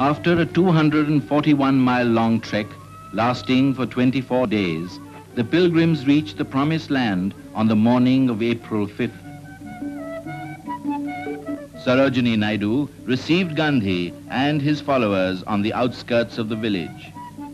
After a 241 mile long trek lasting for 24 days, the pilgrims reached the promised land on the morning of April 5th. Sarojini Naidu received Gandhi and his followers on the outskirts of the village.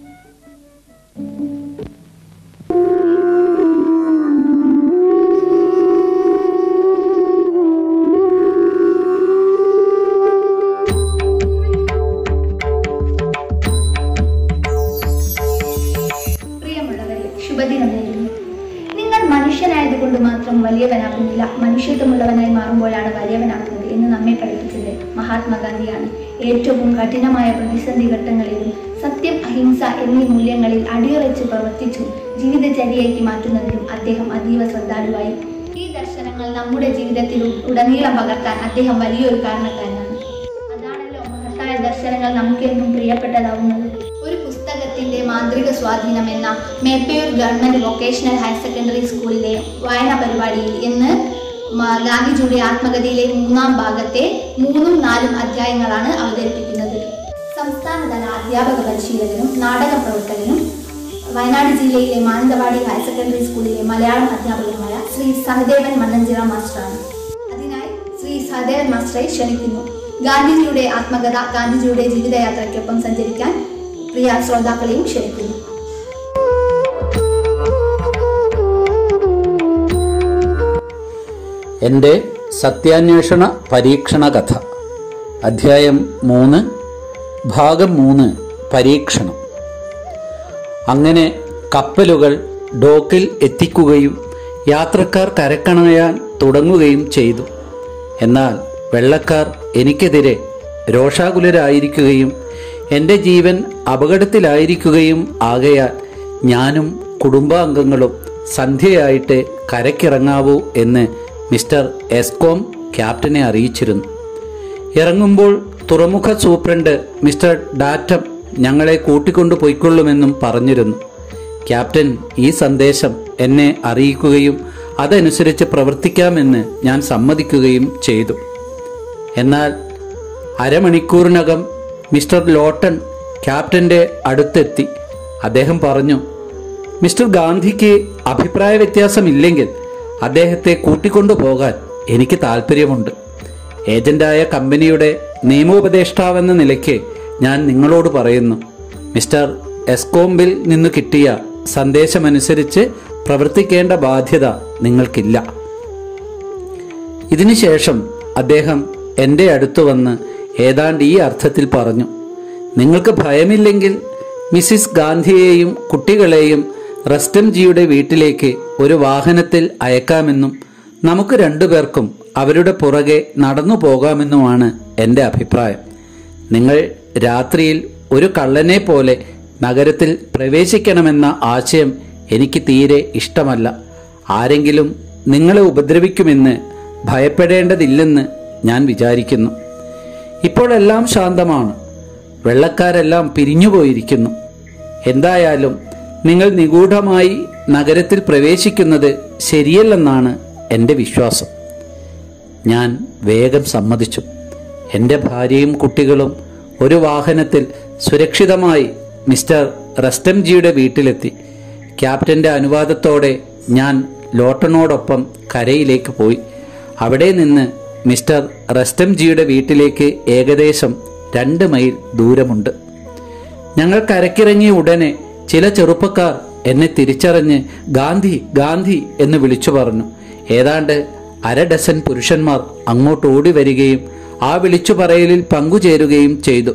പ്രിയമുള്ളവരെ ശുഭദിനം നേരുന്നു നിങ്ങൾ മനുഷ്യനായതുകൊണ്ട് മാത്രം വലിയവനാകുന്നില്ല മനുഷ്യത്വമുള്ളവനായി മാറുമ്പോഴാണ് വലിയവനാകുന്നത് എന്ന് നമ്മെ പഠിപ്പിച്ചത് മഹാത്മാഗാന്ധിയാണ് ഏറ്റവും കഠിനമായ പ്രതിസന്ധി ഘട്ടങ്ങളിലും സത്യം അഹിംസ എന്നീ മൂല്യങ്ങളിൽ അടിയുറച്ച് പ്രവർത്തിച്ചു ജീവിതചര്യയാക്കി മാറ്റുന്നതിലും അദ്ദേഹം അതീവ ശ്രദ്ധാലുവായി ഈ ദർശനങ്ങൾ നമ്മുടെ ജീവിതത്തിൽ ഉടനീളം പകർത്താൻ അദ്ദേഹം വലിയൊരു കാരണക്കാരനാണ് അതാണല്ലോ മഹത്തായ ദർശനങ്ങൾ നമുക്കെന്നും പ്രിയപ്പെട്ടതാവുന്നത് ഒരു പുസ്തകത്തിന്റെ മാന്ത്രിക സ്വാധീനം എന്ന Meppayur government vocational higher secondary സ്കൂളിലെ വായനാ പരിപാടിയിൽ ഇന്ന് മ- ഗാന്ധിജിയുടെ ആത്മകഥയിലെ മൂന്നാം ഭാഗത്തെ മൂന്നും നാലും അധ്യായങ്ങളാണ് അവതരിപ്പിക്കുന്നത് സംസ്ഥാനതല അധ്യാപക പരിശീലകനും നാടക പ്രവർത്തകനും വയനാട് ജില്ലയിലെ മാനന്തവാടി ഹയർ സെക്കൻഡറി സ്കൂളിലെ മലയാളം അധ്യാപകനുമായ ശ്രീ സഹദേവൻ മണ്ണഞ്ചിറ മാസ്റ്ററാണ് അതിനായി ശ്രീ സഹദേവൻ മാസ്റ്ററെ ക്ഷണിക്കുന്നു ഗാന്ധിജിയുടെ ആത്മകഥ ഗാന്ധിജിയുടെ ജീവിതയാത്രയ്ക്കൊപ്പം സഞ്ചരിക്കാൻ പ്രിയ ശ്രോതാക്കളെയും ക്ഷണിക്കുന്നു എൻ്റെ സത്യാന്വേഷണ പരീക്ഷണ കഥ അധ്യായം മൂന്ന് ഭാഗം മൂന്ന് പരീക്ഷണം അങ്ങനെ കപ്പലുകൾ ഡോക്കിൽ എത്തിക്കുകയും യാത്രക്കാർ കരക്കണയാൻ തുടങ്ങുകയും ചെയ്തു എന്നാൽ വെള്ളക്കാർ എനിക്കെതിരെ രോഷാകുലരായിരിക്കുകയും എൻ്റെ ജീവൻ അപകടത്തിലായിരിക്കുകയും ആകയാൽ ഞാനും കുടുംബാംഗങ്ങളും സന്ധ്യയായിട്ട് കരക്കിറങ്ങാവൂ എന്ന് മിസ്റ്റർ എസ്കോം ക്യാപ്റ്റനെ അറിയിച്ചിരുന്നു ഇറങ്ങുമ്പോൾ തുറമുഖ സൂപ്രണ്ട് മിസ്റ്റർ ഡാറ്റം ഞങ്ങളെ കൂട്ടിക്കൊണ്ടു പോയിക്കൊള്ളുമെന്നും പറഞ്ഞിരുന്നു ക്യാപ്റ്റൻ ഈ സന്ദേശം എന്നെ അറിയിക്കുകയും അതനുസരിച്ച് പ്രവർത്തിക്കാമെന്ന് ഞാൻ സമ്മതിക്കുകയും ചെയ്തു എന്നാൽ അരമണിക്കൂറിനകം മിസ്റ്റർ ലോട്ടൺ ക്യാപ്റ്റന്റെ അടുത്തെത്തി അദ്ദേഹം പറഞ്ഞു മിസ്റ്റർ ഗാന്ധിക്ക് അഭിപ്രായ വ്യത്യാസമില്ലെങ്കിൽ അദ്ദേഹത്തെ കൂട്ടിക്കൊണ്ടു പോകാൻ എനിക്ക് താല്പര്യമുണ്ട് ഏജന്റായ കമ്പനിയുടെ നിയമോപദേഷ്ടാവെന്ന നിലയ്ക്ക് ഞാൻ നിങ്ങളോട് പറയുന്നു മിസ്റ്റർ എസ്കോംബിൽ നിന്ന് കിട്ടിയ സന്ദേശമനുസരിച്ച് പ്രവർത്തിക്കേണ്ട ബാധ്യത നിങ്ങൾക്കില്ല ഇതിനുശേഷം അദ്ദേഹം എൻ്റെ അടുത്ത് വന്ന് ഏതാണ്ട് ഈ അർത്ഥത്തിൽ പറഞ്ഞു നിങ്ങൾക്ക് ഭയമില്ലെങ്കിൽ മിസ്സിസ് ഗാന്ധിയെയും കുട്ടികളെയും റസ്റ്റംജിയുടെ വീട്ടിലേക്ക് ഒരു വാഹനത്തിൽ അയക്കാമെന്നും നമുക്ക് രണ്ടുപേർക്കും അവരുടെ പുറകെ നടന്നു പോകാമെന്നുമാണ് എൻ്റെ അഭിപ്രായം നിങ്ങൾ രാത്രിയിൽ ഒരു കള്ളനെ പോലെ നഗരത്തിൽ പ്രവേശിക്കണമെന്ന ആശയം എനിക്ക് തീരെ ഇഷ്ടമല്ല ആരെങ്കിലും നിങ്ങളെ ഉപദ്രവിക്കുമെന്ന് ഭയപ്പെടേണ്ടതില്ലെന്ന് ഞാൻ വിചാരിക്കുന്നു ഇപ്പോൾ എല്ലാം ശാന്തമാണ് വെള്ളക്കാരെല്ലാം പിരിഞ്ഞുപോയിരിക്കുന്നു എന്തായാലും നിങ്ങൾ നിഗൂഢമായി നഗരത്തിൽ പ്രവേശിക്കുന്നത് ശരിയല്ലെന്നാണ് എൻ്റെ വിശ്വാസം ഞാൻ വേഗം സമ്മതിച്ചു എൻ്റെ ഭാര്യയും കുട്ടികളും ഒരു വാഹനത്തിൽ സുരക്ഷിതമായി മിസ്റ്റർ റസ്റ്റംജിയുടെ വീട്ടിലെത്തി ക്യാപ്റ്റന്റെ അനുവാദത്തോടെ ഞാൻ ലോട്ടനോടൊപ്പം കരയിലേക്ക് പോയി അവിടെ നിന്ന് മിസ്റ്റർ റസ്റ്റംജിയുടെ വീട്ടിലേക്ക് ഏകദേശം രണ്ട് മൈൽ ദൂരമുണ്ട് ഞങ്ങൾ കരക്കിറങ്ങിയ ഉടനെ ചില ചെറുപ്പക്കാർ എന്നെ തിരിച്ചറിഞ്ഞ് ഗാന്ധി ഗാന്ധി എന്ന് വിളിച്ചു പറഞ്ഞു ഏതാണ്ട് അര ഡസൻ പുരുഷന്മാർ അങ്ങോട്ട് ഓടി വരികയും ആ വിളിച്ചു പറയലിൽ പങ്കുചേരുകയും ചെയ്തു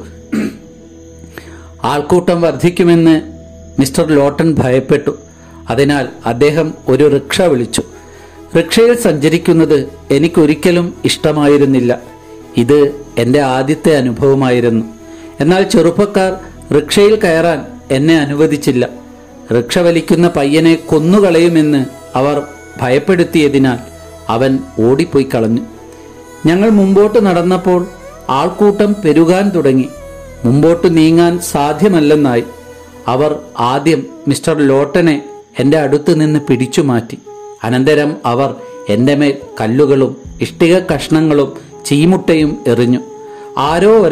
ആൾക്കൂട്ടം വർദ്ധിക്കുമെന്ന് മിസ്റ്റർ ലോട്ടൺ ഭയപ്പെട്ടു അതിനാൽ അദ്ദേഹം ഒരു റിക്ഷ വിളിച്ചു റിക്ഷയിൽ സഞ്ചരിക്കുന്നത് എനിക്കൊരിക്കലും ഇഷ്ടമായിരുന്നില്ല ഇത് എൻ്റെ ആദ്യത്തെ അനുഭവമായിരുന്നു എന്നാൽ ചെറുപ്പക്കാർ റിക്ഷയിൽ കയറാൻ എന്നെ അനുവദിച്ചില്ല റിക്ഷ വലിക്കുന്ന പയ്യനെ കൊന്നുകളയുമെന്ന് അവർ ഭയപ്പെടുത്തിയതിനാൽ അവൻ ഓടിപ്പോയി കളഞ്ഞു ഞങ്ങൾ മുമ്പോട്ട് നടന്നപ്പോൾ ആൾക്കൂട്ടം പെരുകാൻ തുടങ്ങി മുമ്പോട്ട് നീങ്ങാൻ സാധ്യമല്ലെന്നായി അവർ ആദ്യം മിസ്റ്റർ ലോട്ടനെ എൻ്റെ അടുത്ത് നിന്ന് പിടിച്ചു മാറ്റി അനന്തരം അവർ എൻ്റെ മേൽ കല്ലുകളും ഇഷ്ടിക കഷ്ണങ്ങളും ചീമുട്ടയും എറിഞ്ഞു ആരോ ഒരാൾ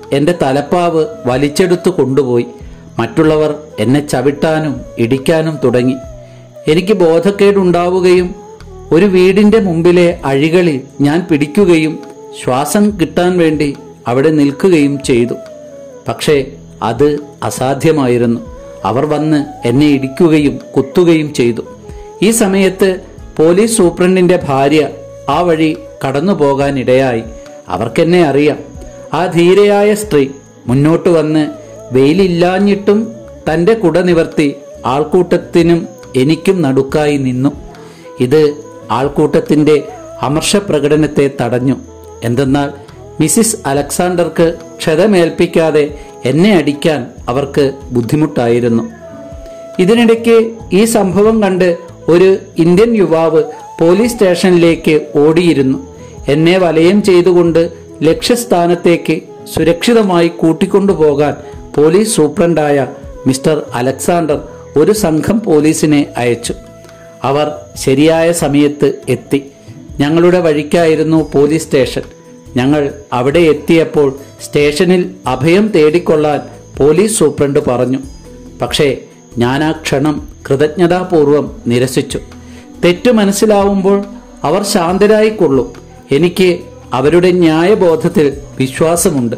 എൻ്റെ തലപ്പാവ് വലിച്ചെടുത്തു കൊണ്ടുപോയി മറ്റുള്ളവർ എന്നെ ചവിട്ടാനും ഇടിക്കാനും തുടങ്ങി എനിക്ക് ബോധക്കേടുണ്ടാവുകയും ഒരു വീടിന്റെ മുമ്പിലെ അഴികളിൽ ഞാൻ പിടിക്കുകയും ശ്വാസം കിട്ടാൻ വേണ്ടി അവിടെ നിൽക്കുകയും ചെയ്തു പക്ഷേ അത് അസാധ്യമായിരുന്നു അവർ വന്ന് എന്നെ ഇടിക്കുകയും കുത്തുകയും ചെയ്തു ഈ സമയത്ത് പോലീസ് സൂപ്രണ്ടിന്റെ ഭാര്യ ആ വഴി കടന്നു പോകാനിടയായി അവർക്കെന്നെ അറിയാം ആ ധീരയായ സ്ത്രീ മുന്നോട്ട് വന്ന് വെയിലില്ലാഞ്ഞിട്ടും തന്റെ കുട നിവർത്തി ആൾക്കൂട്ടത്തിനും എനിക്കും നടുക്കായി നിന്നു ഇത് ആൾക്കൂട്ടത്തിന്റെ അമർഷപ്രകടനത്തെ തടഞ്ഞു എന്തെന്നാൽ മിസിസ് അലക്സാണ്ടർക്ക് ക്ഷതമേൽപ്പിക്കാതെ എന്നെ അടിക്കാൻ അവർക്ക് ബുദ്ധിമുട്ടായിരുന്നു ഇതിനിടയ്ക്ക് ഈ സംഭവം കണ്ട് ഒരു ഇന്ത്യൻ യുവാവ് പോലീസ് സ്റ്റേഷനിലേക്ക് ഓടിയിരുന്നു എന്നെ വലയം ചെയ്തുകൊണ്ട് ലക്ഷ്യസ്ഥാനത്തേക്ക് സുരക്ഷിതമായി കൂട്ടിക്കൊണ്ടുപോകാൻ പോലീസ് സൂപ്രണ്ടായ മിസ്റ്റർ അലക്സാണ്ടർ ഒരു സംഘം പോലീസിനെ അയച്ചു അവർ ശരിയായ സമയത്ത് എത്തി ഞങ്ങളുടെ വഴിക്കായിരുന്നു പോലീസ് സ്റ്റേഷൻ ഞങ്ങൾ അവിടെ എത്തിയപ്പോൾ സ്റ്റേഷനിൽ അഭയം തേടിക്കൊള്ളാൻ പോലീസ് സൂപ്രണ്ട് പറഞ്ഞു പക്ഷേ ഞാൻ ആ ക്ഷണം കൃതജ്ഞതാപൂർവം നിരസിച്ചു തെറ്റ് മനസ്സിലാവുമ്പോൾ അവർ ശാന്തരായിക്കൊള്ളും എനിക്ക് അവരുടെ ന്യായബോധത്തിൽ വിശ്വാസമുണ്ട്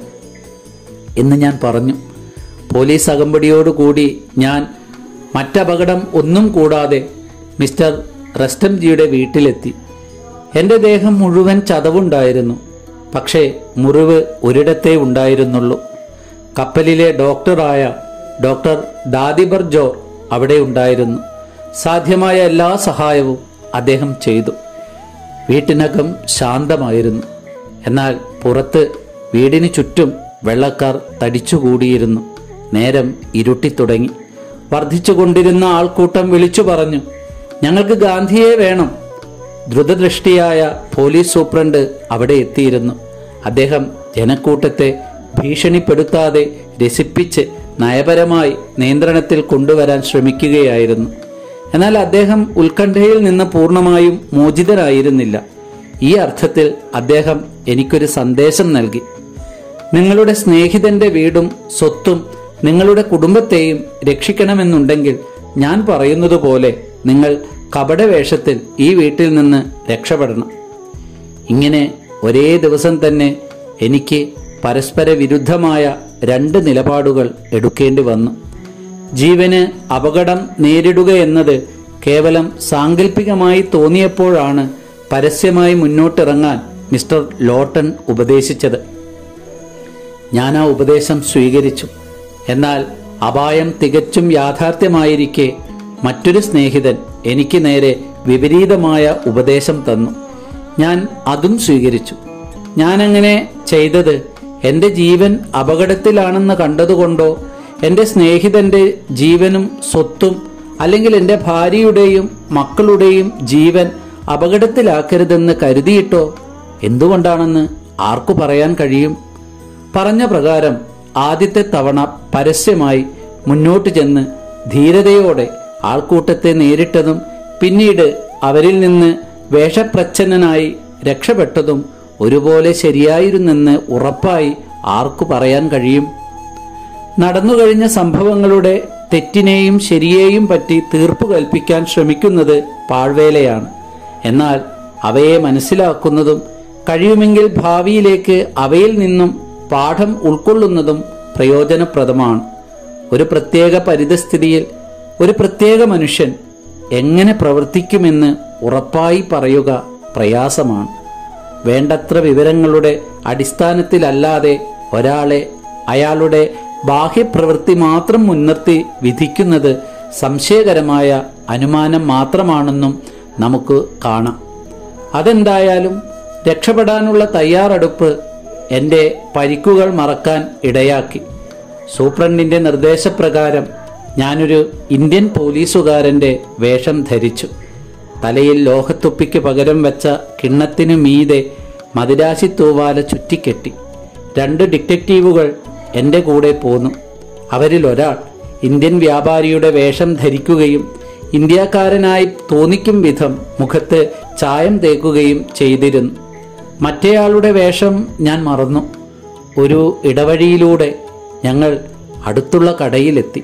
എന്ന് ഞാൻ പറഞ്ഞു പോലീസ് അകമ്പടിയോടുകൂടി ഞാൻ മറ്റപകടം ഒന്നും കൂടാതെ മിസ്റ്റർ റസ്റ്റംജിയുടെ വീട്ടിലെത്തി എൻ്റെ ദേഹം മുഴുവൻ ചതവുണ്ടായിരുന്നു പക്ഷേ മുറിവ് ഒരിടത്തേ ഉണ്ടായിരുന്നുള്ളൂ കപ്പലിലെ ഡോക്ടറായ ഡോക്ടർ ദാദിബർ ജോർ അവിടെ ഉണ്ടായിരുന്നു സാധ്യമായ എല്ലാ സഹായവും അദ്ദേഹം ചെയ്തു വീട്ടിനകം ശാന്തമായിരുന്നു എന്നാൽ പുറത്ത് വീടിന് ചുറ്റും വെള്ളക്കാർ തടിച്ചുകൂടിയിരുന്നു നേരം ഇരുട്ടിത്തുടങ്ങി വർദ്ധിച്ചുകൊണ്ടിരുന്ന ആൾക്കൂട്ടം വിളിച്ചു പറഞ്ഞു ഞങ്ങൾക്ക് ഗാന്ധിയെ വേണം ദ്രുതദൃഷ്ടിയായ പോലീസ് സൂപ്രണ്ട് അവിടെ എത്തിയിരുന്നു അദ്ദേഹം ജനക്കൂട്ടത്തെ ഭീഷണിപ്പെടുത്താതെ രസിപ്പിച്ച് നയപരമായി നിയന്ത്രണത്തിൽ കൊണ്ടുവരാൻ ശ്രമിക്കുകയായിരുന്നു എന്നാൽ അദ്ദേഹം ഉത്കണ്ഠയിൽ നിന്ന് പൂർണ്ണമായും മോചിതനായിരുന്നില്ല ഈ അർത്ഥത്തിൽ അദ്ദേഹം എനിക്കൊരു സന്ദേശം നൽകി നിങ്ങളുടെ സ്നേഹിതന്റെ വീടും സ്വത്തും നിങ്ങളുടെ കുടുംബത്തെയും രക്ഷിക്കണമെന്നുണ്ടെങ്കിൽ ഞാൻ പറയുന്നത് പോലെ നിങ്ങൾ കപടവേഷത്തിൽ ഈ വീട്ടിൽ നിന്ന് രക്ഷപ്പെടണം ഇങ്ങനെ ഒരേ ദിവസം തന്നെ എനിക്ക് പരസ്പര വിരുദ്ധമായ രണ്ട് നിലപാടുകൾ എടുക്കേണ്ടി വന്നു ജീവന് അപകടം നേരിടുക എന്നത് കേവലം സാങ്കല്പികമായി തോന്നിയപ്പോഴാണ് പരസ്യമായി മുന്നോട്ടിറങ്ങാൻ മിസ്റ്റർ ലോട്ടൺ ഉപദേശിച്ചത് ഞാൻ ആ ഉപദേശം സ്വീകരിച്ചു എന്നാൽ അപായം തികച്ചും യാഥാർത്ഥ്യമായിരിക്കെ മറ്റൊരു സ്നേഹിതൻ എനിക്ക് നേരെ വിപരീതമായ ഉപദേശം തന്നു ഞാൻ അതും സ്വീകരിച്ചു ഞാനങ്ങനെ ചെയ്തത് എൻ്റെ ജീവൻ അപകടത്തിലാണെന്ന് കണ്ടതുകൊണ്ടോ എൻ്റെ സ്നേഹിതന്റെ ജീവനും സ്വത്തും അല്ലെങ്കിൽ എൻ്റെ ഭാര്യയുടെയും മക്കളുടെയും ജീവൻ അപകടത്തിലാക്കരുതെന്ന് കരുതിയിട്ടോ എന്തുകൊണ്ടാണെന്ന് ആർക്കു പറയാൻ കഴിയും പറഞ്ഞ പ്രകാരം ആദ്യത്തെ തവണ പരസ്യമായി മുന്നോട്ട് ചെന്ന് ധീരതയോടെ ആൾക്കൂട്ടത്തെ നേരിട്ടതും പിന്നീട് അവരിൽ നിന്ന് വേഷപ്രച്ഛന്നനായി രക്ഷപ്പെട്ടതും ഒരുപോലെ ശരിയായിരുന്നെന്ന് ഉറപ്പായി ആർക്കു പറയാൻ കഴിയും നടന്നുകഴിഞ്ഞ സംഭവങ്ങളുടെ തെറ്റിനെയും ശരിയെയും പറ്റി തീർപ്പു കൽപ്പിക്കാൻ ശ്രമിക്കുന്നത് പാഴ്വേലയാണ് എന്നാൽ അവയെ മനസ്സിലാക്കുന്നതും കഴിയുമെങ്കിൽ ഭാവിയിലേക്ക് അവയിൽ നിന്നും പാഠം ഉൾക്കൊള്ളുന്നതും പ്രയോജനപ്രദമാണ് ഒരു പ്രത്യേക പരിതസ്ഥിതിയിൽ ഒരു പ്രത്യേക മനുഷ്യൻ എങ്ങനെ പ്രവർത്തിക്കുമെന്ന് ഉറപ്പായി പറയുക പ്രയാസമാണ് വേണ്ടത്ര വിവരങ്ങളുടെ അടിസ്ഥാനത്തിലല്ലാതെ ഒരാളെ അയാളുടെ ബാഹ്യപ്രവൃത്തി മാത്രം മുൻനിർത്തി വിധിക്കുന്നത് സംശയകരമായ അനുമാനം മാത്രമാണെന്നും നമുക്ക് കാണാം അതെന്തായാലും രക്ഷപ്പെടാനുള്ള തയ്യാറെടുപ്പ് എൻ്റെ പരിക്കുകൾ മറക്കാൻ ഇടയാക്കി സൂപ്രണ്ടിന്റെ നിർദ്ദേശപ്രകാരം ഞാനൊരു ഇന്ത്യൻ പോലീസുകാരന്റെ വേഷം ധരിച്ചു തലയിൽ ലോഹത്തുപ്പിക്ക് പകരം വെച്ച കിണ്ണത്തിനു മീതെ മദിരാശി തൂവാല ചുറ്റിക്കെട്ടി രണ്ട് ഡിറ്റക്റ്റീവുകൾ എൻ്റെ കൂടെ പോന്നു അവരിൽ ഒരാൾ ഇന്ത്യൻ വ്യാപാരിയുടെ വേഷം ധരിക്കുകയും ഇന്ത്യക്കാരനായി തോന്നിക്കും വിധം മുഖത്ത് ചായം തേക്കുകയും ചെയ്തിരുന്നു മറ്റേയാളുടെ വേഷം ഞാൻ മറന്നു ഒരു ഇടവഴിയിലൂടെ ഞങ്ങൾ അടുത്തുള്ള കടയിലെത്തി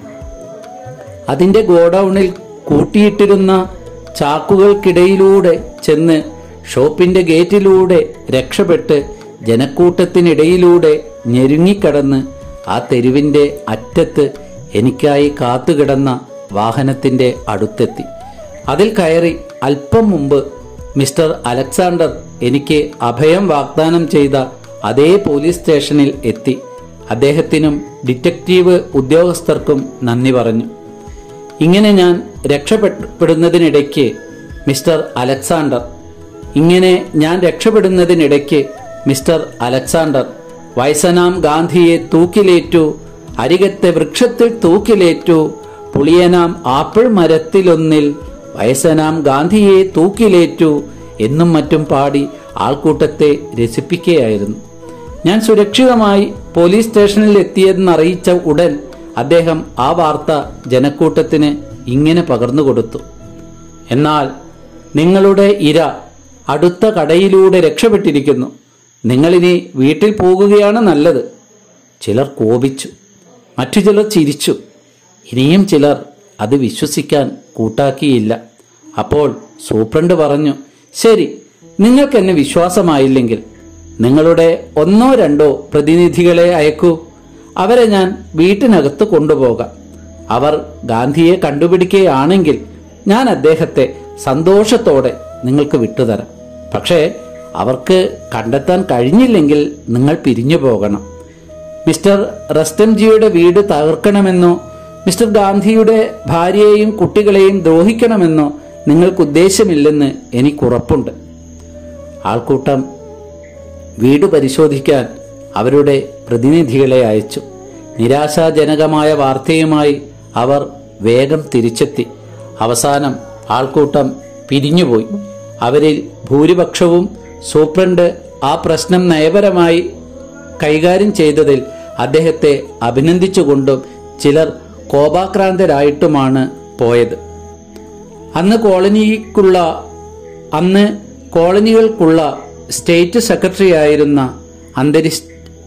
അതിൻ്റെ ഗോഡൗണിൽ കൂട്ടിയിട്ടിരുന്ന ചാക്കുകൾക്കിടയിലൂടെ ചെന്ന് ഷോപ്പിന്റെ ഗേറ്റിലൂടെ രക്ഷപ്പെട്ട് ജനക്കൂട്ടത്തിനിടയിലൂടെ ഞെരുങ്ങിക്കടന്ന് ആ തെരുവിന്റെ അറ്റത്ത് എനിക്കായി കാത്തുകിടന്ന വാഹനത്തിന്റെ അടുത്തെത്തി അതിൽ കയറി അല്പം മുമ്പ് മിസ്റ്റർ അലക്സാണ്ടർ എനിക്ക് അഭയം വാഗ്ദാനം ചെയ്ത അതേ പോലീസ് സ്റ്റേഷനിൽ എത്തി അദ്ദേഹത്തിനും ഡിറ്റക്റ്റീവ് ഉദ്യോഗസ്ഥർക്കും നന്ദി പറഞ്ഞു ഇങ്ങനെ ഞാൻ രക്ഷപ്പെടുന്നതിനിടയ്ക്ക് മിസ്റ്റർ അലക്സാണ്ടർ ഇങ്ങനെ ഞാൻ രക്ഷപ്പെടുന്നതിനിടയ്ക്ക് മിസ്റ്റർ അലക്സാണ്ടർ വയസ്സനാം ഗാന്ധിയെ തൂക്കിലേറ്റു അരികത്തെ വൃക്ഷത്തിൽ തൂക്കിലേറ്റു പുളിയനാം ആപ്പിൾ മരത്തിലൊന്നിൽ വയസ്സനാം ഗാന്ധിയെ തൂക്കിലേറ്റു എന്നും മറ്റും പാടി ആൾക്കൂട്ടത്തെ രസിപ്പിക്കുകയായിരുന്നു ഞാൻ സുരക്ഷിതമായി പോലീസ് സ്റ്റേഷനിൽ എത്തിയെന്നറിയിച്ച ഉടൻ അദ്ദേഹം ആ വാർത്ത ജനക്കൂട്ടത്തിന് ഇങ്ങനെ പകർന്നു കൊടുത്തു എന്നാൽ നിങ്ങളുടെ ഇര അടുത്ത കടയിലൂടെ രക്ഷപ്പെട്ടിരിക്കുന്നു നിങ്ങളിനി വീട്ടിൽ പോകുകയാണ് നല്ലത് ചിലർ കോപിച്ചു മറ്റു ചിലർ ചിരിച്ചു ഇനിയും ചിലർ അത് വിശ്വസിക്കാൻ കൂട്ടാക്കിയില്ല അപ്പോൾ സൂപ്രണ്ട് പറഞ്ഞു ശരി നിങ്ങൾക്ക് എന്നെ വിശ്വാസമായില്ലെങ്കിൽ നിങ്ങളുടെ ഒന്നോ രണ്ടോ പ്രതിനിധികളെ അയക്കൂ അവരെ ഞാൻ വീട്ടിനകത്ത് കൊണ്ടുപോകാം അവർ ഗാന്ധിയെ കണ്ടുപിടിക്കുകയാണെങ്കിൽ ഞാൻ അദ്ദേഹത്തെ സന്തോഷത്തോടെ നിങ്ങൾക്ക് വിട്ടുതരാം പക്ഷേ അവർക്ക് കണ്ടെത്താൻ കഴിഞ്ഞില്ലെങ്കിൽ നിങ്ങൾ പിരിഞ്ഞു പോകണം മിസ്റ്റർ റസ്റ്റംജിയുടെ വീട് തകർക്കണമെന്നോ മിസ്റ്റർ ഗാന്ധിയുടെ ഭാര്യയെയും കുട്ടികളെയും ദ്രോഹിക്കണമെന്നോ നിങ്ങൾക്ക് ഉദ്ദേശമില്ലെന്ന് എനിക്കുറപ്പുണ്ട് ആൾക്കൂട്ടം വീട് പരിശോധിക്കാൻ അവരുടെ പ്രതിനിധികളെ അയച്ചു നിരാശാജനകമായ വാർത്തയുമായി അവർ വേഗം തിരിച്ചെത്തി അവസാനം ആൾക്കൂട്ടം പിരിഞ്ഞുപോയി അവരിൽ ഭൂരിപക്ഷവും സൂപ്രണ്ട് ആ പ്രശ്നം നയപരമായി കൈകാര്യം ചെയ്തതിൽ അദ്ദേഹത്തെ അഭിനന്ദിച്ചുകൊണ്ടും ചിലർ കോപാക്രാന്തരായിട്ടുമാണ് പോയത് അന്ന് കോളനിക്കുള്ള അന്ന് കോളനികൾക്കുള്ള സ്റ്റേറ്റ് സെക്രട്ടറി ആയിരുന്ന അന്തരിഷ്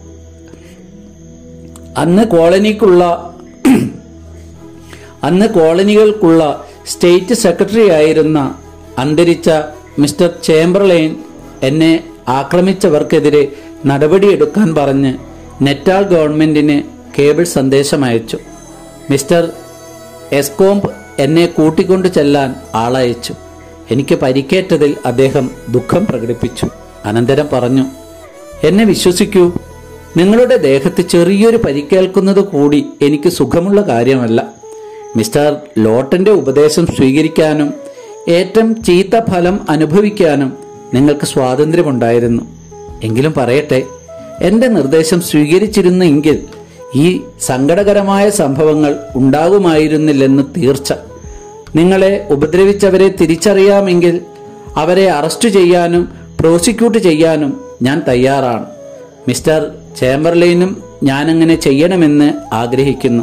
അന്ന് കോളനിക്കുള്ള അന്ന് കോളനികൾക്കുള്ള സ്റ്റേറ്റ് സെക്രട്ടറി ആയിരുന്ന അന്തരിച്ച മിസ്റ്റർ ചേംബർലൈൻ എന്നെ ആക്രമിച്ചവർക്കെതിരെ നടപടിയെടുക്കാൻ പറഞ്ഞ് നെറ്റാൾ ഗവൺമെന്റിന് കേബിൾ സന്ദേശം അയച്ചു മിസ്റ്റർ എസ്കോംബ് എന്നെ കൂട്ടിക്കൊണ്ടു ചെല്ലാൻ ആളയച്ചു എനിക്ക് പരിക്കേറ്റതിൽ അദ്ദേഹം ദുഃഖം പ്രകടിപ്പിച്ചു അനന്തരം പറഞ്ഞു എന്നെ വിശ്വസിക്കൂ നിങ്ങളുടെ ദേഹത്ത് ചെറിയൊരു പരിക്കേൽക്കുന്നത് കൂടി എനിക്ക് സുഖമുള്ള കാര്യമല്ല മിസ്റ്റർ ലോട്ടന്റെ ഉപദേശം സ്വീകരിക്കാനും ഏറ്റവും ചീത്ത ഫലം അനുഭവിക്കാനും നിങ്ങൾക്ക് സ്വാതന്ത്ര്യമുണ്ടായിരുന്നു എങ്കിലും പറയട്ടെ എന്റെ നിർദ്ദേശം സ്വീകരിച്ചിരുന്നെങ്കിൽ ഈ സങ്കടകരമായ സംഭവങ്ങൾ ഉണ്ടാകുമായിരുന്നില്ലെന്ന് തീർച്ച നിങ്ങളെ ഉപദ്രവിച്ചവരെ തിരിച്ചറിയാമെങ്കിൽ അവരെ അറസ്റ്റ് ചെയ്യാനും പ്രോസിക്യൂട്ട് ചെയ്യാനും ഞാൻ തയ്യാറാണ് മിസ്റ്റർ ചേംബർലൈനും ഞാനങ്ങനെ ചെയ്യണമെന്ന് ആഗ്രഹിക്കുന്നു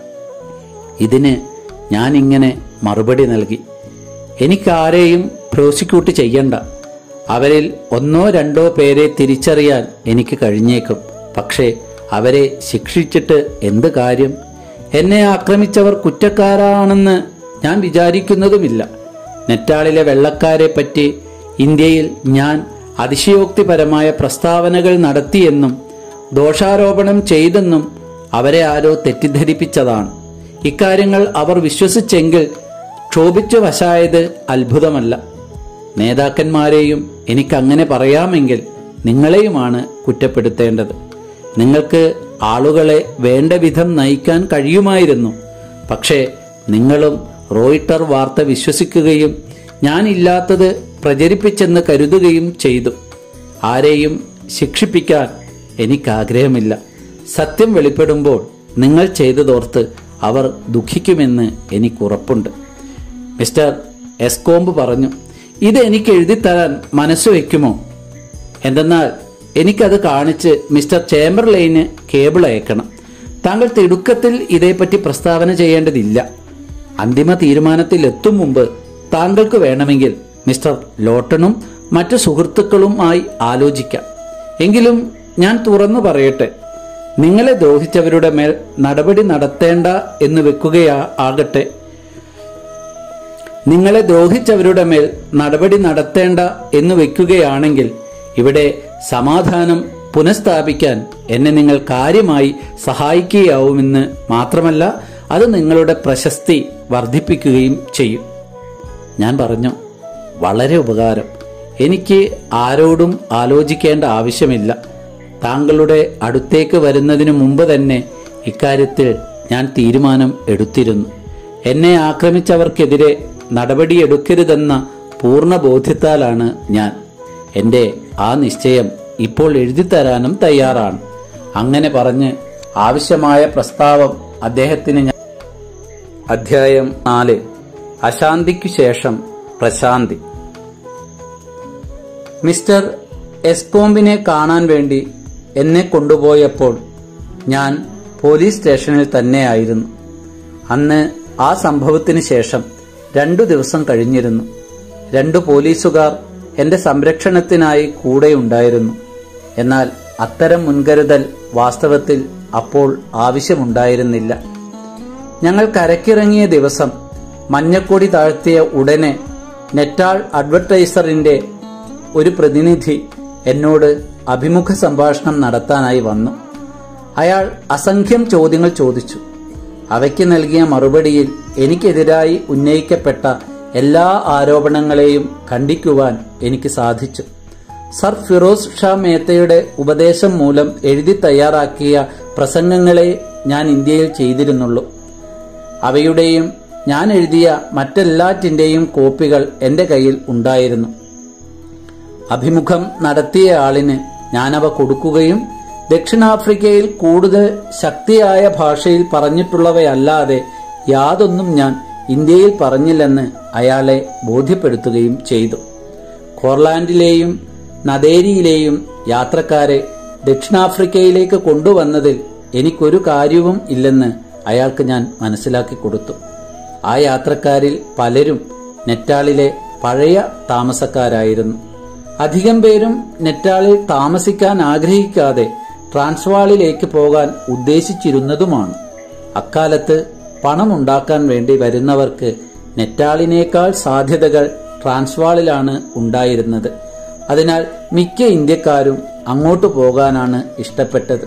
ഇതിന് ഞാൻ ഇങ്ങനെ മറുപടി നൽകി എനിക്കാരെയും പ്രോസിക്യൂട്ട് ചെയ്യണ്ട അവരിൽ ഒന്നോ രണ്ടോ പേരെ തിരിച്ചറിയാൻ എനിക്ക് കഴിഞ്ഞേക്കും പക്ഷേ അവരെ ശിക്ഷിച്ചിട്ട് എന്ത് കാര്യം എന്നെ ആക്രമിച്ചവർ കുറ്റക്കാരാണെന്ന് ഞാൻ വിചാരിക്കുന്നതുമില്ല നെറ്റാളിലെ വെള്ളക്കാരെ പറ്റി ഇന്ത്യയിൽ ഞാൻ അതിശയോക്തിപരമായ പ്രസ്താവനകൾ നടത്തിയെന്നും ദോഷാരോപണം ചെയ്തെന്നും അവരെ ആരോ തെറ്റിദ്ധരിപ്പിച്ചതാണ് ഇക്കാര്യങ്ങൾ അവർ വിശ്വസിച്ചെങ്കിൽ ക്ഷോഭിച്ചു വശായത് അത്ഭുതമല്ല നേതാക്കന്മാരെയും എനിക്കങ്ങനെ പറയാമെങ്കിൽ നിങ്ങളെയുമാണ് കുറ്റപ്പെടുത്തേണ്ടത് നിങ്ങൾക്ക് ആളുകളെ വേണ്ട വിധം നയിക്കാൻ കഴിയുമായിരുന്നു പക്ഷേ നിങ്ങളും റോയിട്ടർ വാർത്ത വിശ്വസിക്കുകയും ഞാനില്ലാത്തത് പ്രചരിപ്പിച്ചെന്ന് കരുതുകയും ചെയ്തു ആരെയും ശിക്ഷിപ്പിക്കാൻ എനിക്കാഗ്രഹമില്ല സത്യം വെളിപ്പെടുമ്പോൾ നിങ്ങൾ ചെയ്തതോർത്ത് അവർ ദുഃഖിക്കുമെന്ന് എനിക്കുറപ്പുണ്ട് മിസ്റ്റർ എസ്കോംബ് പറഞ്ഞു ഇത് എനിക്ക് എഴുതിത്തരാൻ മനസ്സ് വയ്ക്കുമോ എന്തെന്നാൽ എനിക്കത് കാണിച്ച് മിസ്റ്റർ ചേംബർലൈന് കേബിൾ അയക്കണം താങ്കൾ തിടുക്കത്തിൽ ഇതേപ്പറ്റി പ്രസ്താവന ചെയ്യേണ്ടതില്ല അന്തിമ തീരുമാനത്തിൽ എത്തും മുമ്പ് താങ്കൾക്ക് വേണമെങ്കിൽ മിസ്റ്റർ ലോട്ടണും മറ്റു സുഹൃത്തുക്കളുമായി ആലോചിക്കാം എങ്കിലും ഞാൻ തുറന്നു പറയട്ടെ നിങ്ങളെ ദ്രോഹിച്ചവരുടെ മേൽ നടപടി നടത്തേണ്ട എന്ന് വെക്കുകയാ ആകട്ടെ നിങ്ങളെ ദ്രോഹിച്ചവരുടെ മേൽ നടപടി നടത്തേണ്ട എന്ന് വെക്കുകയാണെങ്കിൽ ഇവിടെ സമാധാനം പുനഃസ്ഥാപിക്കാൻ എന്നെ നിങ്ങൾ കാര്യമായി സഹായിക്കുകയാവുമെന്ന് മാത്രമല്ല അത് നിങ്ങളുടെ പ്രശസ്തി വർദ്ധിപ്പിക്കുകയും ചെയ്യും ഞാൻ പറഞ്ഞു വളരെ ഉപകാരം എനിക്ക് ആരോടും ആലോചിക്കേണ്ട ആവശ്യമില്ല താങ്കളുടെ അടുത്തേക്ക് വരുന്നതിനു മുമ്പ് തന്നെ ഇക്കാര്യത്തിൽ ഞാൻ തീരുമാനം എടുത്തിരുന്നു എന്നെ ആക്രമിച്ചവർക്കെതിരെ നടപടിയെടുക്കരുതെന്ന പൂർണ്ണ ബോധ്യത്താലാണ് ഞാൻ എൻ്റെ ആ നിശ്ചയം ഇപ്പോൾ എഴുതിത്തരാനും തയ്യാറാണ് അങ്ങനെ പറഞ്ഞ് ആവശ്യമായ പ്രസ്താവം അദ്ദേഹത്തിന് ഞാൻ അധ്യായം നാല് അശാന്തിക്കു ശേഷം പ്രശാന്തി മിസ്റ്റർ എസ്പോംബിനെ കാണാൻ വേണ്ടി എന്നെ കൊണ്ടുപോയപ്പോൾ ഞാൻ പോലീസ് സ്റ്റേഷനിൽ തന്നെയായിരുന്നു അന്ന് ആ സംഭവത്തിന് ശേഷം രണ്ടു ദിവസം കഴിഞ്ഞിരുന്നു രണ്ടു പോലീസുകാർ എന്റെ സംരക്ഷണത്തിനായി കൂടെയുണ്ടായിരുന്നു എന്നാൽ അത്തരം മുൻകരുതൽ വാസ്തവത്തിൽ അപ്പോൾ ആവശ്യമുണ്ടായിരുന്നില്ല ഞങ്ങൾ കരക്കിറങ്ങിയ ദിവസം മഞ്ഞക്കൊടി താഴ്ത്തിയ ഉടനെ നെറ്റാൾ അഡ്വർടൈസറിന്റെ ഒരു പ്രതിനിധി എന്നോട് അഭിമുഖ സംഭാഷണം നടത്താനായി വന്നു അയാൾ അസംഖ്യം ചോദ്യങ്ങൾ ചോദിച്ചു അവയ്ക്ക് നൽകിയ മറുപടിയിൽ എനിക്കെതിരായി ഉന്നയിക്കപ്പെട്ട എല്ലാ ആരോപണങ്ങളെയും ഖണ്ഡിക്കുവാൻ എനിക്ക് സാധിച്ചു സർ ഫിറോസ് ഷാ മേത്തയുടെ ഉപദേശം മൂലം എഴുതി തയ്യാറാക്കിയ പ്രസംഗങ്ങളെ ഞാൻ ഇന്ത്യയിൽ ചെയ്തിരുന്നുള്ളൂ അവയുടെയും ഞാൻ എഴുതിയ മറ്റെല്ലാറ്റിന്റെയും കോപ്പികൾ എന്റെ കയ്യിൽ ഉണ്ടായിരുന്നു അഭിമുഖം നടത്തിയ ആളിന് ഞാനവ കൊടുക്കുകയും ദക്ഷിണാഫ്രിക്കയിൽ കൂടുതൽ ശക്തിയായ ഭാഷയിൽ പറഞ്ഞിട്ടുള്ളവയല്ലാതെ യാതൊന്നും ഞാൻ ഇന്ത്യയിൽ പറഞ്ഞില്ലെന്ന് അയാളെ ബോധ്യപ്പെടുത്തുകയും ചെയ്തു കോർലാൻഡിലെയും നദേരിയിലെയും യാത്രക്കാരെ ദക്ഷിണാഫ്രിക്കയിലേക്ക് കൊണ്ടുവന്നതിൽ എനിക്കൊരു കാര്യവും ഇല്ലെന്ന് അയാൾക്ക് ഞാൻ മനസ്സിലാക്കി കൊടുത്തു ആ യാത്രക്കാരിൽ പലരും നെറ്റാളിലെ പഴയ താമസക്കാരായിരുന്നു അധികം പേരും നെറ്റാളിൽ താമസിക്കാൻ ആഗ്രഹിക്കാതെ ട്രാൻസ്വാളിലേക്ക് പോകാൻ ഉദ്ദേശിച്ചിരുന്നതുമാണ് അക്കാലത്ത് പണമുണ്ടാക്കാൻ വേണ്ടി വരുന്നവർക്ക് നെറ്റാളിനേക്കാൾ സാധ്യതകൾ ട്രാൻസ്വാളിലാണ് ഉണ്ടായിരുന്നത് അതിനാൽ മിക്ക ഇന്ത്യക്കാരും അങ്ങോട്ട് പോകാനാണ് ഇഷ്ടപ്പെട്ടത്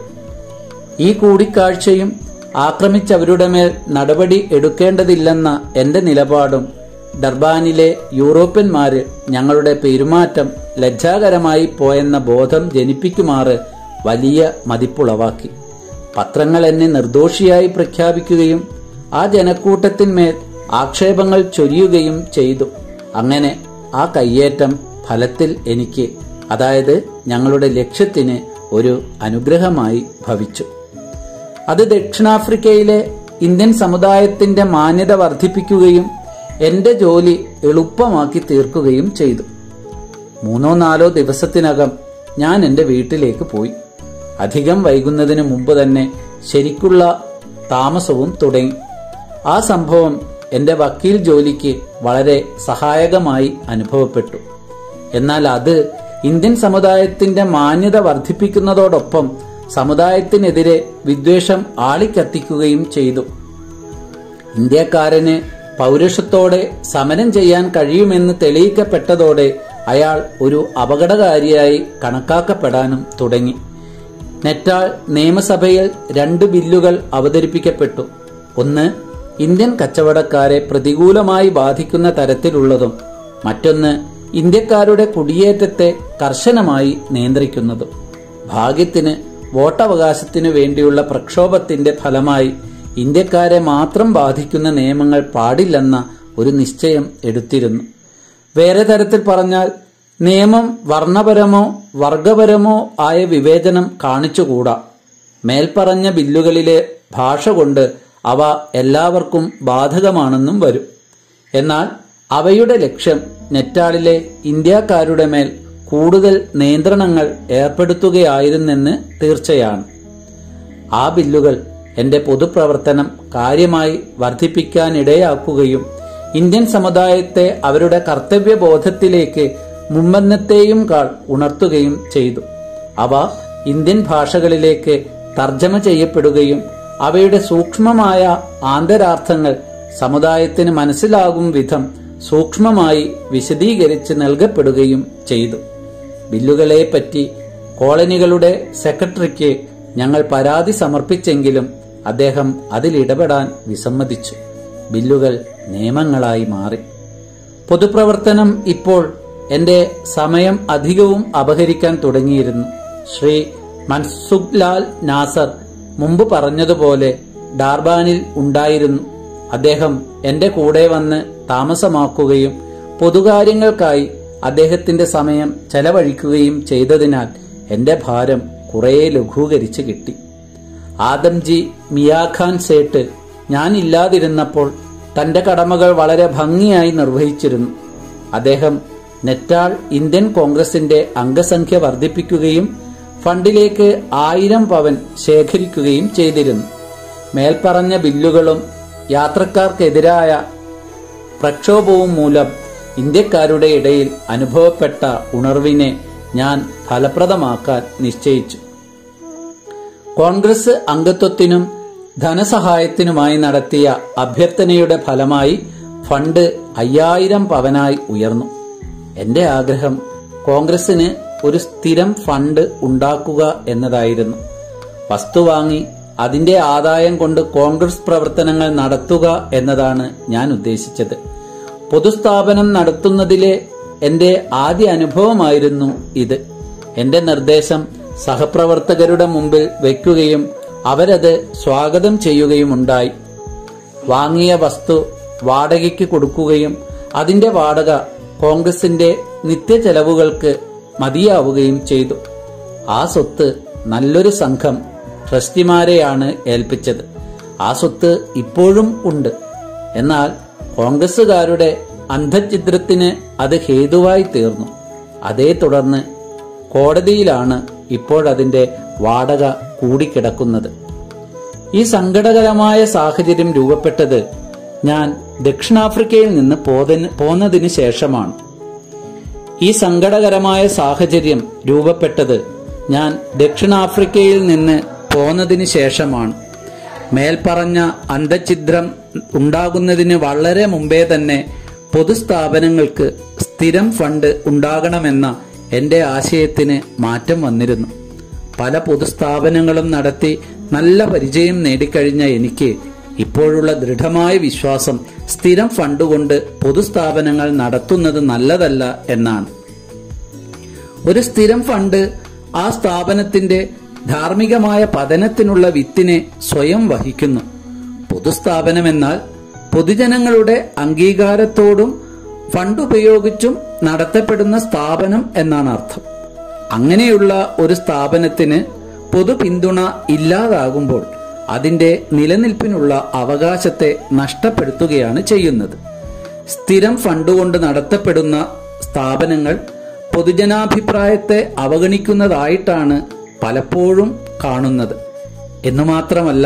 ഈ കൂടിക്കാഴ്ചയും ആക്രമിച്ചവരുടെ മേൽ നടപടി എടുക്കേണ്ടതില്ലെന്ന എന്റെ നിലപാടും ഡർബാനിലെ യൂറോപ്യന്മാര് ഞങ്ങളുടെ പെരുമാറ്റം ലജ്ജാകരമായി പോയെന്ന ബോധം ജനിപ്പിക്കുമാറ് വലിയ മതിപ്പുളവാക്കി പത്രങ്ങൾ എന്നെ നിർദോഷിയായി പ്രഖ്യാപിക്കുകയും ആ ജനക്കൂട്ടത്തിന്മേൽ ആക്ഷേപങ്ങൾ ചൊരിയുകയും ചെയ്തു അങ്ങനെ ആ കയ്യേറ്റം ഫലത്തിൽ എനിക്ക് അതായത് ഞങ്ങളുടെ ലക്ഷ്യത്തിന് ഒരു അനുഗ്രഹമായി ഭവിച്ചു അത് ദക്ഷിണാഫ്രിക്കയിലെ ഇന്ത്യൻ സമുദായത്തിന്റെ മാന്യത വർദ്ധിപ്പിക്കുകയും എന്റെ ജോലി എളുപ്പമാക്കി തീർക്കുകയും ചെയ്തു മൂന്നോ നാലോ ദിവസത്തിനകം ഞാൻ എന്റെ വീട്ടിലേക്ക് പോയി അധികം വൈകുന്നതിന് മുമ്പ് തന്നെ ശരിക്കുള്ള താമസവും തുടങ്ങി ആ സംഭവം എന്റെ വക്കീൽ ജോലിക്ക് വളരെ സഹായകമായി അനുഭവപ്പെട്ടു എന്നാൽ അത് ഇന്ത്യൻ സമുദായത്തിന്റെ മാന്യത വർദ്ധിപ്പിക്കുന്നതോടൊപ്പം സമുദായത്തിനെതിരെ വിദ്വേഷം ആളിക്കത്തിക്കുകയും ചെയ്തു ഇന്ത്യക്കാരന് പൗരുഷത്തോടെ സമരം ചെയ്യാൻ കഴിയുമെന്ന് തെളിയിക്കപ്പെട്ടതോടെ അയാൾ ഒരു അപകടകാരിയായി കണക്കാക്കപ്പെടാനും തുടങ്ങി നെറ്റാൾ നിയമസഭയിൽ രണ്ട് ബില്ലുകൾ അവതരിപ്പിക്കപ്പെട്ടു ഒന്ന് ഇന്ത്യൻ കച്ചവടക്കാരെ പ്രതികൂലമായി ബാധിക്കുന്ന തരത്തിലുള്ളതും മറ്റൊന്ന് ഇന്ത്യക്കാരുടെ കുടിയേറ്റത്തെ കർശനമായി നിയന്ത്രിക്കുന്നതും ഭാഗ്യത്തിന് വോട്ടവകാശത്തിനു വേണ്ടിയുള്ള പ്രക്ഷോഭത്തിന്റെ ഫലമായി ഇന്ത്യക്കാരെ മാത്രം ബാധിക്കുന്ന നിയമങ്ങൾ പാടില്ലെന്ന ഒരു നിശ്ചയം എടുത്തിരുന്നു വേറെ തരത്തിൽ പറഞ്ഞാൽ നിയമം വർണ്ണപരമോ വർഗപരമോ ആയ വിവേചനം കാണിച്ചുകൂടാ മേൽപ്പറഞ്ഞ ബില്ലുകളിലെ ഭാഷ കൊണ്ട് അവ എല്ലാവർക്കും ബാധകമാണെന്നും വരും എന്നാൽ അവയുടെ ലക്ഷ്യം നെറ്റാളിലെ ഇന്ത്യക്കാരുടെ മേൽ കൂടുതൽ നിയന്ത്രണങ്ങൾ ഏർപ്പെടുത്തുകയായിരുന്നെന്ന് തീർച്ചയാണ് ആ ബില്ലുകൾ എന്റെ പൊതുപ്രവർത്തനം കാര്യമായി വർദ്ധിപ്പിക്കാനിടയാക്കുകയും ഇന്ത്യൻ സമുദായത്തെ അവരുടെ കർത്തവ്യബോധത്തിലേക്ക് മുമ്പന്നത്തെയും കാൾ ഉണർത്തുകയും ചെയ്തു അവ ഇന്ത്യൻ ഭാഷകളിലേക്ക് തർജ്ജമ ചെയ്യപ്പെടുകയും അവയുടെ സൂക്ഷ്മമായ ആന്തരാർത്ഥങ്ങൾ സമുദായത്തിന് മനസ്സിലാകും വിധം സൂക്ഷ്മമായി വിശദീകരിച്ച് നൽകപ്പെടുകയും ചെയ്തു ബില്ലുകളെ പറ്റി കോളനികളുടെ സെക്രട്ടറിക്ക് ഞങ്ങൾ പരാതി സമർപ്പിച്ചെങ്കിലും അദ്ദേഹം അതിലിടപെടാൻ വിസമ്മതിച്ചു ബില്ലുകൾ നിയമങ്ങളായി മാറി പൊതുപ്രവർത്തനം ഇപ്പോൾ എന്റെ സമയം അധികവും അപഹരിക്കാൻ തുടങ്ങിയിരുന്നു ശ്രീ മൻസുഖ് ലാൽ നാസർ മുമ്പ് പറഞ്ഞതുപോലെ ഡാർബാനിൽ ഉണ്ടായിരുന്നു അദ്ദേഹം എന്റെ കൂടെ വന്ന് താമസമാക്കുകയും പൊതുകാര്യങ്ങൾക്കായി അദ്ദേഹത്തിന്റെ സമയം ചെലവഴിക്കുകയും ചെയ്തതിനാൽ എന്റെ ഭാരം കുറേ ലഘൂകരിച്ച് കിട്ടി ആദംജി മിയാഖാൻ സേട്ട് ഞാൻ ഇല്ലാതിരുന്നപ്പോൾ തന്റെ കടമകൾ വളരെ ഭംഗിയായി നിർവഹിച്ചിരുന്നു അദ്ദേഹം നെറ്റാൾ ഇന്ത്യൻ കോൺഗ്രസിന്റെ അംഗസംഖ്യ വർദ്ധിപ്പിക്കുകയും ഫണ്ടിലേക്ക് ആയിരം പവൻ ശേഖരിക്കുകയും ചെയ്തിരുന്നു മേൽപ്പറഞ്ഞ ബില്ലുകളും യാത്രക്കാർക്കെതിരായ പ്രക്ഷോഭവും മൂലം ഇന്ത്യക്കാരുടെ ഇടയിൽ അനുഭവപ്പെട്ട ഉണർവിനെ ഞാൻ ഫലപ്രദമാക്കാൻ നിശ്ചയിച്ചു കോൺഗ്രസ് അംഗത്വത്തിനും ധനസഹായത്തിനുമായി നടത്തിയ അഭ്യർത്ഥനയുടെ ഫലമായി ഫണ്ട് അയ്യായിരം പവനായി ഉയർന്നു എന്റെ ആഗ്രഹം കോൺഗ്രസിന് ഒരു സ്ഥിരം ഫണ്ട് ഉണ്ടാക്കുക എന്നതായിരുന്നു വസ്തു വാങ്ങി അതിന്റെ ആദായം കൊണ്ട് കോൺഗ്രസ് പ്രവർത്തനങ്ങൾ നടത്തുക എന്നതാണ് ഞാൻ ഉദ്ദേശിച്ചത് പൊതുസ്ഥാപനം നടത്തുന്നതിലെ എന്റെ ആദ്യ അനുഭവമായിരുന്നു ഇത് എന്റെ നിർദ്ദേശം സഹപ്രവർത്തകരുടെ മുമ്പിൽ വയ്ക്കുകയും അവരത് സ്വാഗതം ചെയ്യുകയുമുണ്ടായി വാങ്ങിയ വസ്തു വാടകയ്ക്ക് കൊടുക്കുകയും അതിന്റെ വാടക കോൺഗ്രസിന്റെ നിത്യചെലവുകൾക്ക് മതിയാവുകയും ചെയ്തു ആ സ്വത്ത് നല്ലൊരു സംഘം ട്രസ്റ്റിമാരെയാണ് ഏൽപ്പിച്ചത് ആ സ്വത്ത് ഇപ്പോഴും ഉണ്ട് എന്നാൽ കോൺഗ്രസുകാരുടെ അന്ധഛിദ്രത്തിന് അത് ഹേതുവായി തീർന്നു അതേ തുടർന്ന് കോടതിയിലാണ് ഇപ്പോഴതിന്റെ വാടക കൂടിക്കിടക്കുന്നത് ഈ സങ്കടകരമായ സാഹചര്യം രൂപപ്പെട്ടത് ഞാൻ ദക്ഷിണാഫ്രിക്കയിൽ നിന്ന് പോതന് പോന്നതിന് ശേഷമാണ് ഈ സങ്കടകരമായ സാഹചര്യം രൂപപ്പെട്ടത് ഞാൻ ദക്ഷിണാഫ്രിക്കയിൽ നിന്ന് പോന്നതിന് ശേഷമാണ് മേൽപ്പറഞ്ഞ അന്ധഛിദ്രം ഉണ്ടാകുന്നതിന് വളരെ മുമ്പേ തന്നെ പൊതുസ്ഥാപനങ്ങൾക്ക് സ്ഥിരം ഫണ്ട് ഉണ്ടാകണമെന്ന എന്റെ ആശയത്തിന് മാറ്റം വന്നിരുന്നു പല പൊതുസ്ഥാപനങ്ങളും നടത്തി നല്ല പരിചയം നേടിക്കഴിഞ്ഞ എനിക്ക് ഇപ്പോഴുള്ള ദൃഢമായ വിശ്വാസം സ്ഥിരം ഫണ്ട് കൊണ്ട് പൊതുസ്ഥാപനങ്ങൾ നടത്തുന്നത് നല്ലതല്ല എന്നാണ് ഒരു സ്ഥിരം ഫണ്ട് ആ സ്ഥാപനത്തിന്റെ ധാർമ്മികമായ പതനത്തിനുള്ള വിത്തിനെ സ്വയം വഹിക്കുന്നു പൊതുസ്ഥാപനമെന്നാൽ പൊതുജനങ്ങളുടെ അംഗീകാരത്തോടും ഫണ്ട് ഉപയോഗിച്ചും നടത്തപ്പെടുന്ന സ്ഥാപനം എന്നാണ് അർത്ഥം അങ്ങനെയുള്ള ഒരു സ്ഥാപനത്തിന് പൊതു പിന്തുണ ഇല്ലാതാകുമ്പോൾ അതിന്റെ നിലനിൽപ്പിനുള്ള അവകാശത്തെ നഷ്ടപ്പെടുത്തുകയാണ് ചെയ്യുന്നത് സ്ഥിരം ഫണ്ട് കൊണ്ട് നടത്തപ്പെടുന്ന സ്ഥാപനങ്ങൾ പൊതുജനാഭിപ്രായത്തെ അവഗണിക്കുന്നതായിട്ടാണ് പലപ്പോഴും കാണുന്നത് എന്നു മാത്രമല്ല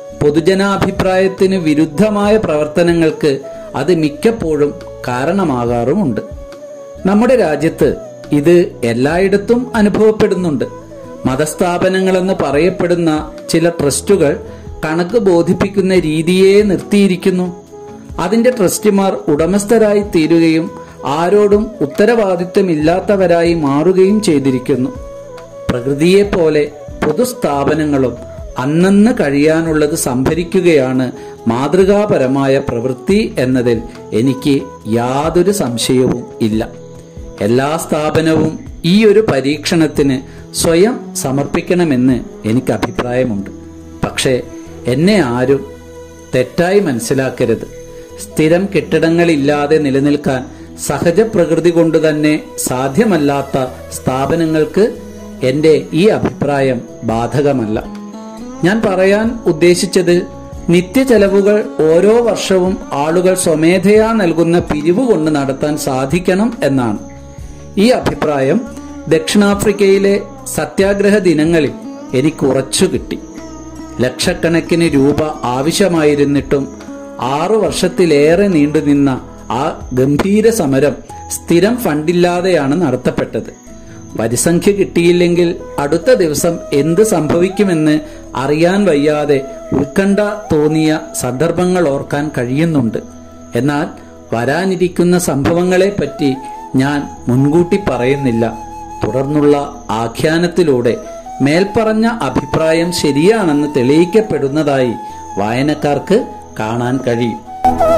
പൊതുജനാഭിപ്രായത്തിന് വിരുദ്ധമായ പ്രവർത്തനങ്ങൾക്ക് അത് മിക്കപ്പോഴും കാരണമാകാറുമുണ്ട് നമ്മുടെ രാജ്യത്ത് ഇത് എല്ലായിടത്തും അനുഭവപ്പെടുന്നുണ്ട് മതസ്ഥാപനങ്ങളെന്ന് പറയപ്പെടുന്ന ചില ട്രസ്റ്റുകൾ കണക്ക് ബോധിപ്പിക്കുന്ന രീതിയെ നിർത്തിയിരിക്കുന്നു അതിന്റെ ട്രസ്റ്റിമാർ ഉടമസ്ഥരായി തീരുകയും ആരോടും ഉത്തരവാദിത്വമില്ലാത്തവരായി മാറുകയും ചെയ്തിരിക്കുന്നു പ്രകൃതിയെപ്പോലെ പൊതുസ്ഥാപനങ്ങളും അന്നന്ന് കഴിയാനുള്ളത് സംഭരിക്കുകയാണ് മാതൃകാപരമായ പ്രവൃത്തി എന്നതിൽ എനിക്ക് യാതൊരു സംശയവും ഇല്ല എല്ലാ സ്ഥാപനവും ഈ ഒരു പരീക്ഷണത്തിന് സ്വയം സമർപ്പിക്കണമെന്ന് എനിക്ക് അഭിപ്രായമുണ്ട് പക്ഷേ എന്നെ ആരും തെറ്റായി മനസ്സിലാക്കരുത് സ്ഥിരം കെട്ടിടങ്ങളില്ലാതെ നിലനിൽക്കാൻ സഹജ പ്രകൃതി കൊണ്ട് തന്നെ സാധ്യമല്ലാത്ത സ്ഥാപനങ്ങൾക്ക് എന്റെ ഈ അഭിപ്രായം ബാധകമല്ല ഞാൻ പറയാൻ ഉദ്ദേശിച്ചത് നിത്യചെലവുകൾ ഓരോ വർഷവും ആളുകൾ സ്വമേധയാ നൽകുന്ന പിരിവ് കൊണ്ട് നടത്താൻ സാധിക്കണം എന്നാണ് ഈ അഭിപ്രായം ദക്ഷിണാഫ്രിക്കയിലെ സത്യാഗ്രഹ ദിനങ്ങളിൽ എനിക്ക് ഉറച്ചു കിട്ടി ലക്ഷക്കണക്കിന് രൂപ ആവശ്യമായിരുന്നിട്ടും ആറു വർഷത്തിലേറെ നീണ്ടുനിന്ന ആ ഗംഭീര സമരം സ്ഥിരം ഫണ്ടില്ലാതെയാണ് നടത്തപ്പെട്ടത് വരിസംഖ്യ കിട്ടിയില്ലെങ്കിൽ അടുത്ത ദിവസം എന്ത് സംഭവിക്കുമെന്ന് അറിയാൻ വയ്യാതെ ഉത്കണ്ഠ തോന്നിയ സന്ദർഭങ്ങൾ ഓർക്കാൻ കഴിയുന്നുണ്ട് എന്നാൽ വരാനിരിക്കുന്ന സംഭവങ്ങളെപ്പറ്റി ഞാൻ മുൻകൂട്ടി പറയുന്നില്ല തുടർന്നുള്ള ആഖ്യാനത്തിലൂടെ മേൽപ്പറഞ്ഞ അഭിപ്രായം ശരിയാണെന്ന് തെളിയിക്കപ്പെടുന്നതായി വായനക്കാർക്ക് കാണാൻ കഴിയും